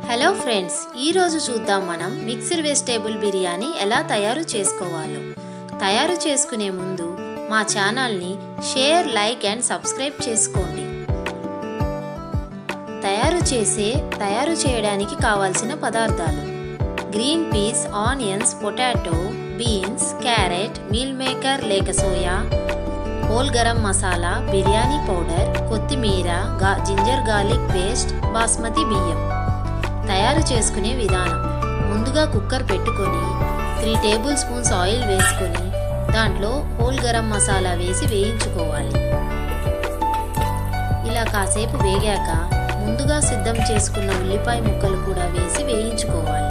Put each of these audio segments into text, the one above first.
hello friends ఈరోజు చూద్దాం మనం మిక్స్డ్ వెజిటేబుల్ బిర్యానీ ఎలా తయారు చేసుకోవాలో తయారు చేసుకునే ముందు మా ఛానల్ని షేర్ లైక్ అండ్ సబ్స్క్రైబ్ చేసుకోండి తయారు చేసే తయారు చేయడానికి కావాల్సిన పదార్థాలు green peas onions potato beans carrot meal maker లేక soya whole garam masala biryani powder కొత్తిమీర గా జింజర్ గార్లిక్ పేస్ట్ బాస్మతి బియ్యం తయారు చేసుకునే విధానం ముందుగా కుక్కర్ పెట్టుకొని త్రీ టేబుల్ స్పూన్స్ ఆయిల్ వేసుకొని దాంట్లో హోల్ గరం మసాలా వేసి వేయించుకోవాలి ఇలా కాసేపు వేగాక ముందుగా సిద్ధం చేసుకున్న ఉల్లిపాయ ముక్కలు కూడా వేసి వేయించుకోవాలి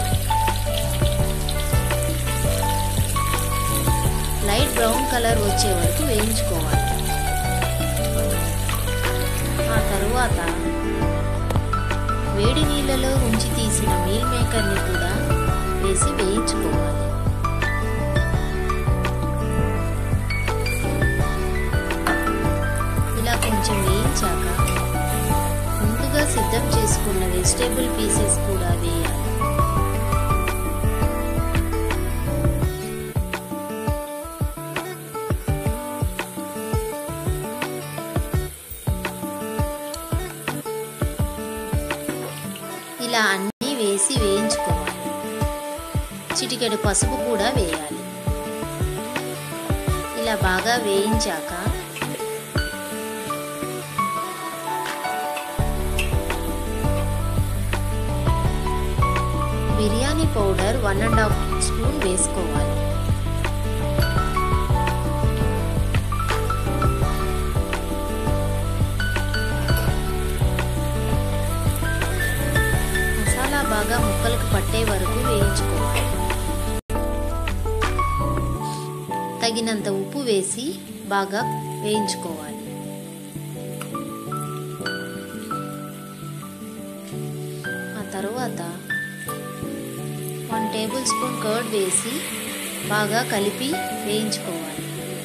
లైట్ బ్రౌన్ కలర్ వచ్చే వరకు వేయించుకోవాలి ఆ తరువాత వేడి నీళ్ళలో ఉంచి తీసిన మీల్ మేకర్ని కూడా వేసి వేయించుకోవాలి ఇలా కొంచెం వేయించాక ముందుగా సిద్ధం చేసుకున్న వెజిటేబుల్ పీసెస్ కూడా వేయాలి ఇలా అన్నీ వేసి వేయించుకోవాలి చిటికెడు పసుపు కూడా వేయాలి ఇలా బాగా వేయించాక biryani powder one and half spoon వేసుకోవాలి మసాలా బాగా ముక్కలకు పట్టే వరకు వేయించుకోవాలి తగినంత ఉప్పు వేసి బాగా వేయించుకోవాలి ఆ తరువాత వన్ టేబుల్ స్పూన్ కర్డ్ వేసి బాగా కలిపి వేయించుకోవాలి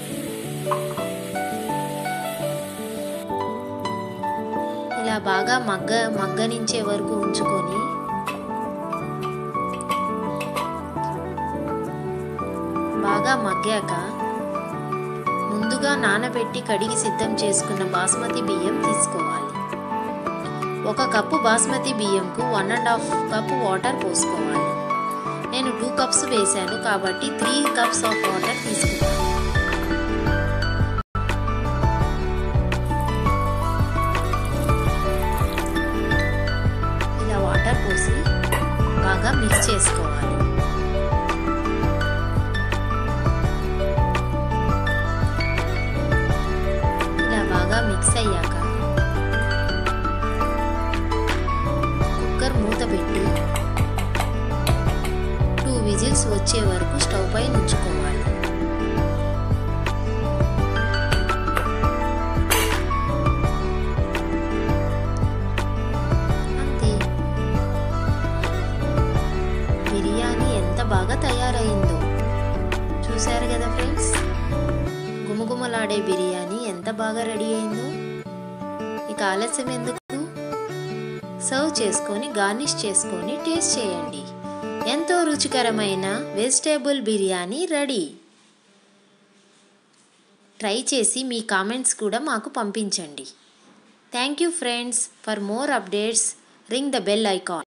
ఇలా బాగా మగ్గ మగ్గనించే వరకు ఉంచుకొని బాగా మగ్గాక ముందుగా నానబెట్టి కడిగి సిద్ధం చేసుకున్న బాస్మతి బియ్యం తీసుకోవాలి ఒక కప్పు బాస్మతి బియ్యంకు one and half cup water పోసుకోవాలి నేను టూ కప్స్ వేశాను కాబట్టి త్రీ కప్స్ ఆఫ్ వాటర్ తీసుకున్నాను ఇలా వాటర్ పోసి బాగా మిక్స్ చేసుకోవాలి ఇలా బాగా మిక్స్ అయ్యాక కుక్కర్ మూత పెట్టి టూ విజిల్స్ వచ్చే వరకు స్టవ్ పై ఉంచుకోవాలి అంతే బిర్యానీ ఎంత బాగా తయారైందో చూశారు కదా ఫ్రెండ్స్ గుమగుమలాడే బిర్యానీ ఎంత బాగా రెడీ అయిందో ఇక ఆలస్యం ఎందుకు సర్వ్ చేసుకొని గార్నిష్ చేసుకొని టేస్ట్ చేయండి ఎంతో రుచికరమైన వెజిటేబుల్ బిర్యానీ రెడీ ట్రై చేసి మీ కామెంట్స్ కూడా మాకు పంపించండి thank you friends for more updates ring the bell icon